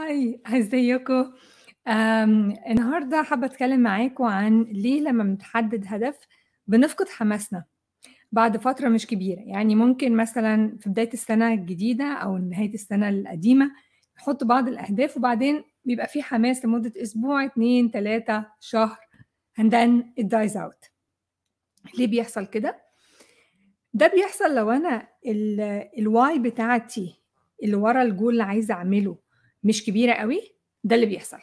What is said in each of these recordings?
هاي ازيكم آمم، النهارده حابة أتكلم معاكم عن ليه لمّا بنحدد هدف بنفقد حماسنا بعد فترة مش كبيرة، يعني ممكن مثلًا في بداية السنة الجديدة أو نهاية السنة القديمة نحط بعض الأهداف وبعدين بيبقى في حماس لمدة أسبوع، 2، 3، شهر and then it dies out. ليه بيحصل كده؟ ده بيحصل لو أنا ال الwhy بتاعتي اللي ورا الgoal اللي عايزة أعمله مش كبيرة أوي، ده اللي بيحصل.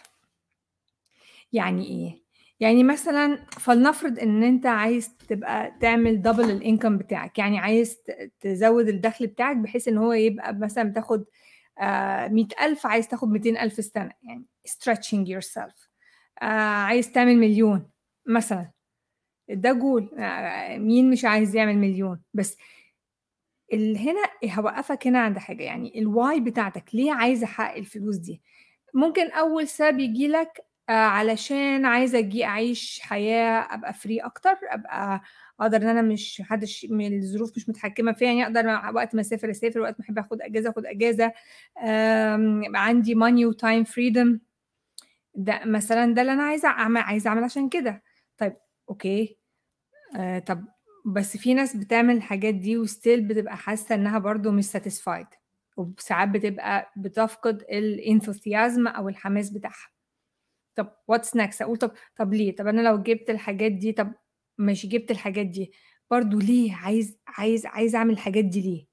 يعني إيه؟ يعني مثلًا فلنفرض إن أنت عايز تبقى تعمل double الincome بتاعك، يعني عايز ت تزوّد الدخل بتاعك بحيث إن هو يبقى مثلًا بتاخد آآ 100.000 عايز تاخد 200.000 السنة، يعني stretching yourself آآ عايز تعمل مليون مثلًا، ده goal آآ مين مش عايز يعمل مليون؟ بس ال هنا هاوقّفك هنا عند حاجة، يعني الwhy بتاعتك ليه عايز أحقق الفلوس دي؟ ممكن أول سبب ييجي لك آآ علشان عايزة أجي أعيش حياة أبقى free أكتر، أبقى أقدر إن أنا مش ما حدش من الظروف مش متحكمة فيّا، يعني أقدر وقت ما أسافر أسافر، وقت ما أحب آخد أجازة آخد أجازة، آمم يبقى عندي money وtime freedom ده مثلًا ده اللي أنا عايزة أعم عايزة أعمل عشان كده. طيب أوكي، آآ طب بس في ناس بتعمل الحاجات دي وstill بتبقى حاسة إنها برضه مش satisfied وساعات بتبقى بتفقد الenthusiasm أو الحماس بتاعها. طب what's next؟ أقول طب طب ليه؟ طب أنا لو جِبت الحاجات دي طب ماشي جِبت الحاجات دي، برضه ليه عايز عايز عايز أعمل الحاجات دي ليه؟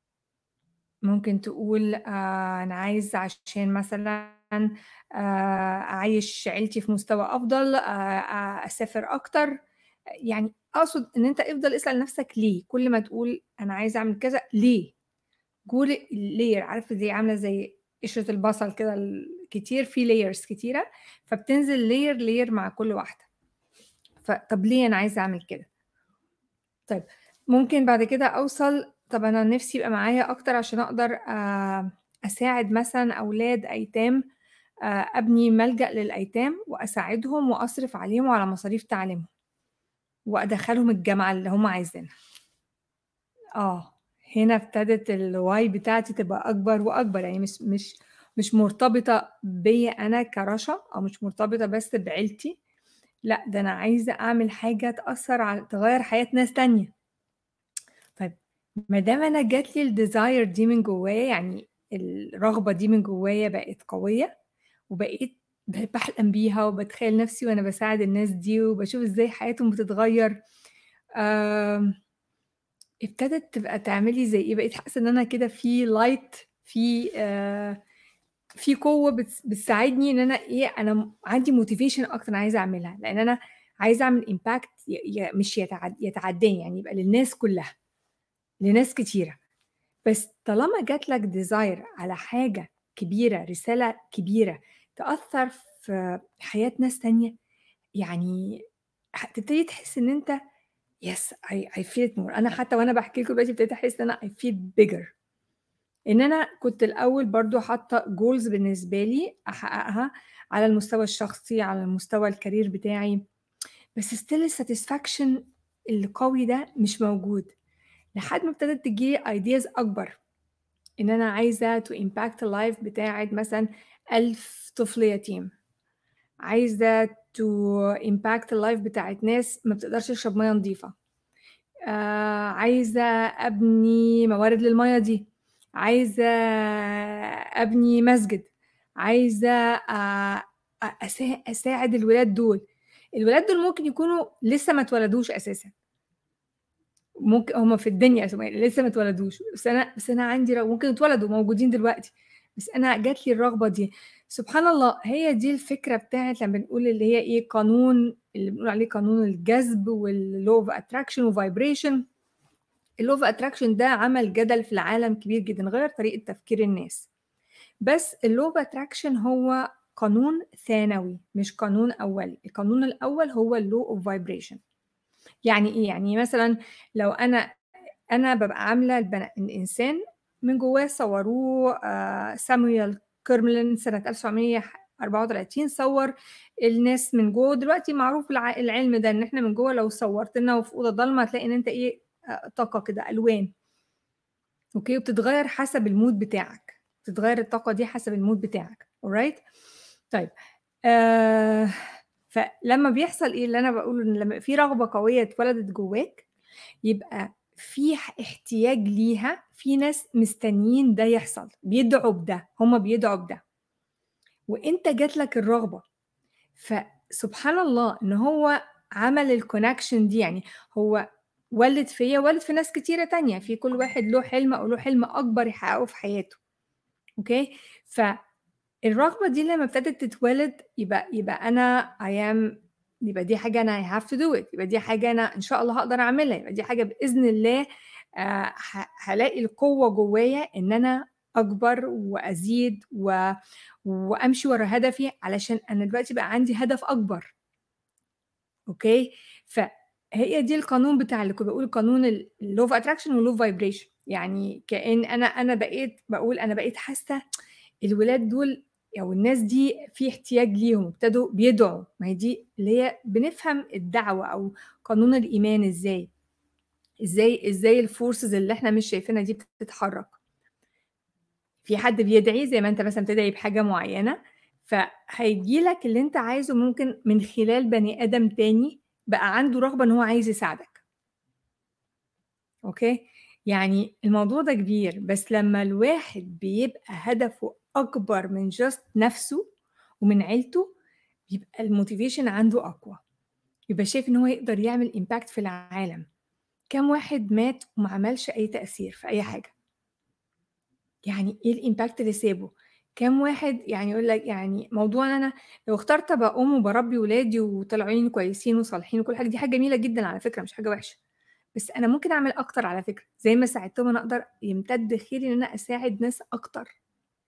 ممكن تقول آآ أنا عايز عشان مثلًا آآ أعيّش عيلتي في مستوى أفضل، آآ أسافر أكتر، يعني أقصد إن أنت افضل اسأل نفسك ليه، كل ما تقول أنا عايز أعمل كذا ليه؟ قول layer عارف زي عاملة زي قشرة البصل كده ال كتير في layers كتيرة، فبتنزل layer layer مع كل واحدة. فطب ليه أنا عايزة أعمل كده؟ طيب ممكن بعد كده أوصل طب أنا نفسي يبقى معايا أكتر عشان أقدر آآ أساعد مثلًا أولاد أيتام، آآ أبني ملجأ للأيتام وأساعدهم وأصرف عليهم وعلى مصاريف تعليمهم، وأدخّلهم الجامعة اللي هم عايزينها. آه، هنا ابتدت الwhy بتاعتي تبقى أكبر وأكبر، يعني مش مش مش مرتبطة بيّا أنا كرشا أو مش مرتبطة بس بعيلتي، لأ ده أنا عايزة أعمل حاجة تأثّر على تغيّر حياة ناس تانية. طيب ما دام أنا جات لي الdesire دي من جوايا، يعني الرغبة دي من جوايا بقت قوية، وبقيت ب باحلم بيها وباتخيل نفسي وأنا باساعد الناس دي وباشوف إزاي حياتهم بتتغيّر، آمم ابتدت تبقى تعمل لي زي إيه، بقيت حاسة إن أنا كده في light في آآ في قوة بتس بتساعدني إن أنا إيه، أنا م عندي motivation أكتر أنا عايزة أعملها، لإن أنا عايزة أعمل impact ي ي مش يتعد يتعداني، يعني يبقى للناس كلّها، لناس كتيرة. بس طالما جات لك desire على حاجة كبيرة، رسالة كبيرة تأثّر في حياة ناس تانية، يعني هتبتدي تحس إن أنت yes I I feel it more أنا حتى وأنا باحكي لكم دلوقتي ابتديت أحس إن أنا I feel bigger. إن أنا كنت الأول برضه حاطة goals بالنسبة لي أحققها على المستوى الشخصي، على المستوى الcareer بتاعي، بس still الsatisfaction القوي ده مش موجود، لحد ما ابتدت تيجي لي ideas أكبر، إن أنا عايزة to impact الlife بتاعة مثلًا 1000 طفل يتيم، عايزة to impact الlife بتاعة ناس ما بتقدرش تشرب مَيّة نضيفة، آآ عايزة أبني موارد للمَيّة دي، عايزة أبني مسجد، عايزة آآ أ أسا أساعد الولاد دول، الولاد دول ممكن يكونوا لسه ما اتولدوش أساسًا. ممكن هُم في الدنيا ثم لسه ما اتولدوش، بس أنا بس أنا عندي رغبة ممكن اتولدوا موجودين دلوقتي، بس أنا جات لي الرغبة دي. سبحان الله هي دي الفكرة بتاعة لمّا بنقول اللي هي إيه، قانون اللي بنقول عليه قانون الجذب والlaw of attraction وvibration. الlaw of attraction ده عمل جدل في العالم كبير جدًا، غيّر طريقة تفكير الناس. بس الlaw of attraction هو قانون ثانوي مش قانون أولي، القانون الأول هو الlaw of vibration. يعني إيه؟ يعني مثلًا لو أنا أنا بابقى عاملة البن الإنسان من جوّاه صوّروه آآ سامويل كيرملين سنة 1934 صوّر الناس من جوّه، دلوقتي معروف الع العلم ده إن إحنا من جوّه لو صوّرت لنا وفي أوضة ضلمة هتلاقي إن أنت إيه، آآ طاقة كده ألوان. أوكي، وبتتغيّر حسب الmood بتاعك. تتغير الطاقة دي حسب المود بتاعك alright طيب آه فلما بيحصل ايه اللي انا بقوله ان لما في رغبة قوية اتولدت جواك يبقى في احتياج ليها في ناس مستنيين ده يحصل بيدعوا بده هما بيدعوا بده وانت جات لك الرغبة فسبحان الله ان هو عمل الكونكشن دي يعني هو ولد فيا ولد في ناس كتيرة تانية في كل واحد له حلم أو له حلم أكبر يحققه في حياته أوكي فالرغبة دي لما ابتدت تتولد يبقى يبقى أنا I am يبقى دي حاجة أنا I have to do it يبقى دي حاجة أنا إن شاء الله هقدر أعملها يبقى دي حاجة بإذن الله آه هلاقي القوة جوايا إن أنا أكبر وأزيد و... وأمشي ورا هدفي علشان أنا دلوقتي بقى عندي هدف أكبر أوكي فهي دي القانون بتاع اللي كنت بقول قانون اللو اوف اتراكشن واللو فايبريشن يعني كأن أنا أنا بقيت بقول أنا بقيت حاسة الولاد دول أو الناس دي في احتياج ليهم ابتدوا بيدعوا ما هي دي اللي هي بنفهم الدعوة أو قانون الإيمان إزاي إزاي إزاي الفورسز اللي إحنا مش شايفينها دي بتتحرك في حد بيدعي زي ما أنت مثلا بتدعي بحاجة معينة فهيجي لك اللي أنت عايزه ممكن من خلال بني آدم تاني بقى عنده رغبة إن هو عايز يساعدك أوكي يعني الموضوع ده كبير بس لما الواحد بيبقى هدفه أكبر من جاست نفسه ومن عيلته بيبقى الموتيفيشن عنده أقوى يبقى شايف إن هو يقدر يعمل إمباكت في العالم كم واحد مات وما عملش أي تأثير في أي حاجة يعني إيه الإمباكت اللي سابه كم واحد يعني يقول لك يعني موضوع ان انا لو اخترت ابقى ام وبربي ولادي وطالعين كويسين وصالحين وكل حاجه دي حاجه جميله جدا على فكره مش حاجه وحشه بس انا ممكن اعمل اكتر على فكره زي ما ساعدتهم انا اقدر يمتد خيري ان انا اساعد ناس اكتر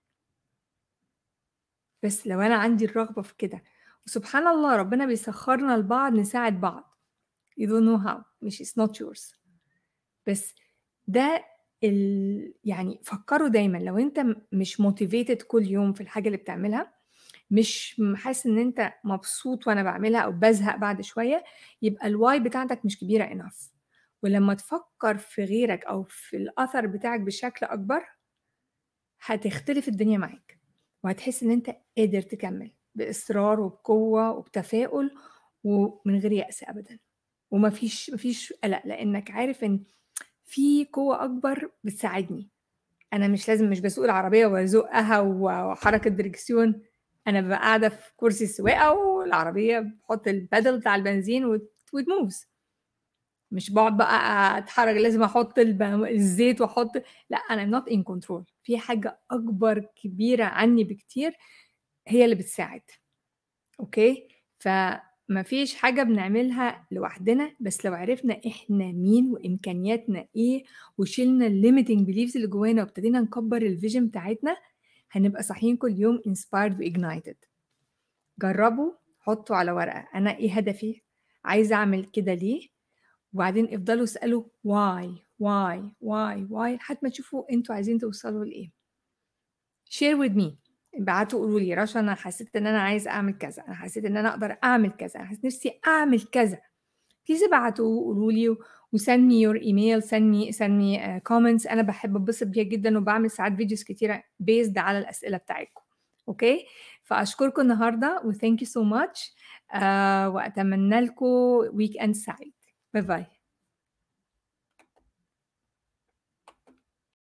بس لو انا عندي الرغبه في كده وسبحان الله ربنا بيسخرنا لبعض نساعد بعض you don't know how مش it's not yours بس ده ال... يعني فكروا دايما لو انت مش موتيفيتد كل يوم في الحاجه اللي بتعملها مش حاسس ان انت مبسوط وانا بعملها او بزهق بعد شويه يبقى الواي بتاعتك مش كبيره انف ولما تفكر في غيرك او في الاثر بتاعك بشكل اكبر هتختلف الدنيا معاك وهتحس ان انت قادر تكمل باصرار وبقوه وبتفاؤل ومن غير يأس ابدا ومفيش مفيش قلق لانك عارف ان في قوة أكبر بتساعدني أنا مش لازم مش بسوق العربية وأزقها وحركة دركسيون أنا ببقى قاعدة في كرسي السواقة والعربية بحط البدل بتاع البنزين وتموفز مش بقعد بقى اتحرك لازم احط الزيت واحط لا انا not in control في حاجه اكبر كبيره عني بكتير هي اللي بتساعد اوكي ف ما فيش حاجة بنعملها لوحدنا بس لو عرفنا إحنا مين وإمكانياتنا إيه وشيلنا الليميتنج بيليفز اللي جوانا وابتدينا نكبر الفيجن بتاعتنا هنبقى صاحيين كل يوم inspired وignited جربوا حطوا على ورقة أنا إيه هدفي عايزة أعمل كده ليه وبعدين افضلوا اسألوا why why why why لحد ما تشوفوا انتوا عايزين توصلوا لإيه share with me ابعتوا قولوا لي رشا انا حسيت ان انا عايز اعمل كذا انا حسيت ان انا اقدر اعمل كذا انا حسيت نفسي اعمل كذا بليز ابعتوا قولوا لي وسند مي يور ايميل سند مي سند مي كومنتس انا بحب اتبسط بيها جدا وبعمل ساعات فيديوز كتيره بيزد على الاسئله بتاعتكم اوكي فاشكركم النهارده وثانك يو سو ماتش واتمنى لكم ويك اند سعيد باي باي